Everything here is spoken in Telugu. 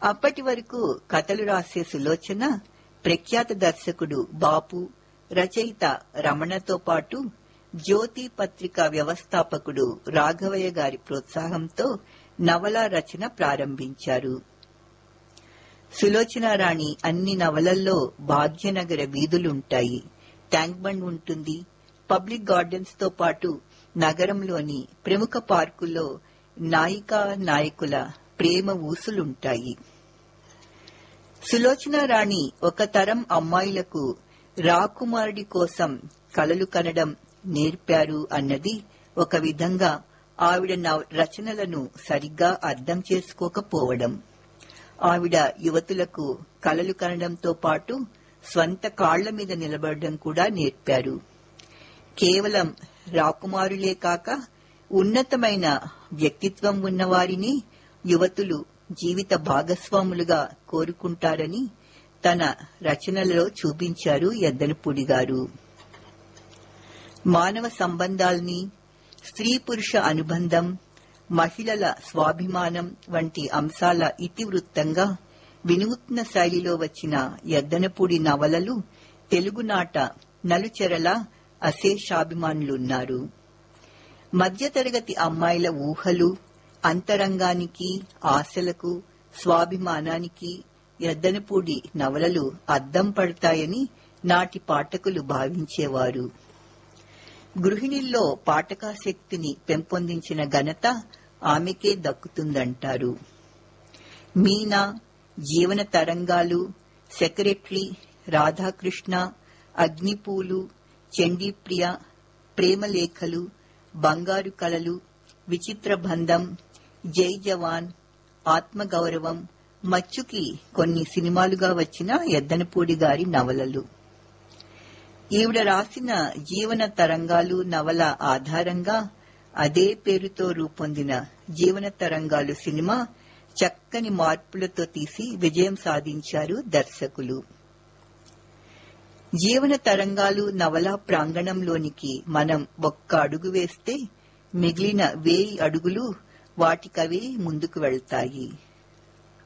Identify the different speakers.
Speaker 1: అప్పటి వరకు కథలు రాసే సులోచన ప్రఖ్యాత దర్శకుడు బాపు రచయిత రమణతో పాటు జ్యోతి పత్రిక వ్యవస్థాపకుడు రాఘవయ్య గారి ప్రోత్సాహంతో నవలా రచన ప్రారంభించారు సులోచన రాణి అన్ని నవలల్లో భాగ్యనగర వీధులుంటాయి ట్యాంక్ బండ్ ఉంటుంది పబ్లిక్ గార్డెన్స్ తో పాటు నగరంలోని ప్రముఖ పార్కుల్లో నాయికా నాయకుల ప్రేమ ఊసులుంటాయి సులోచన రాణి ఒక తరం అమ్మాయిలకు రాకుమారుడి కోసం కలలు కనడం నేర్పారు అన్నది ఒక విధంగా ఆవిడ నవ- రచనలను సరిగ్గా అర్థం చేసుకోకపోవడం ఆవిడ యువతులకు కలలు కనడంతో పాటు స్వంత కాళ్ల మీద నిలబడడం కూడా నేర్పారు కేవలం రాకుమారులే కాక ఉన్నతమైన వ్యక్తిత్వం ఉన్నవారిని యువతులు జీవిత భాగస్వాములుగా కోరుకుంటారని తన రచనలలో చూపించారు ఎద్దనపూడి గారు మానవ సంబంధాల్ని స్త్రీ పురుష అనుబంధం మహిళల స్వాభిమానం వంటి అంశాల ఇతివృత్తంగా వినూత్న శైలిలో వచ్చిన ఎద్దనపూడి నవలలు తెలుగునాట నలుచెరల అశేషాభిమానులున్నారు మధ్యతరగతి అమ్మాయిల ఊహలు అంతరంగానికి ఆశలకు స్వాభిమానానికి ఎద్దనపూడి నవలలు అద్దం పడతాయని నాటి పాఠకులు భావించేవారు గృహిణిల్లో పాఠకాశక్తిని పెంపొందించిన ఘనత ఆమెకే దక్కుతుందంటారు మీనా జీవన తరంగాలు సెక్రటరీ రాధాకృష్ణ అగ్నిపూలు చండీప్రియ ప్రేమలేఖలు బంగారు కళలు విచిత్ర బంధం జై జవాన్ ఆత్మగౌరవం మచ్చుకి కొన్ని సినిమాలుగా వచ్చిన ఎద్దనపూడి గారి నవలలు ఈవిడ రాసిన జీవన తరంగాలు నవల ఆధారంగా అదే పేరుతో రూపొందిన జీవన తరంగాలు సినిమా చక్కని మార్పులతో తీసి విజయం సాధించారు దర్శకులు జీవన తరంగాలు నవల ప్రాంగణంలోనికి మనం ఒక్క అడుగు వేస్తే మిగిలిన వేయి అడుగులు వాటికవే ముందుకు వెళ్తాయి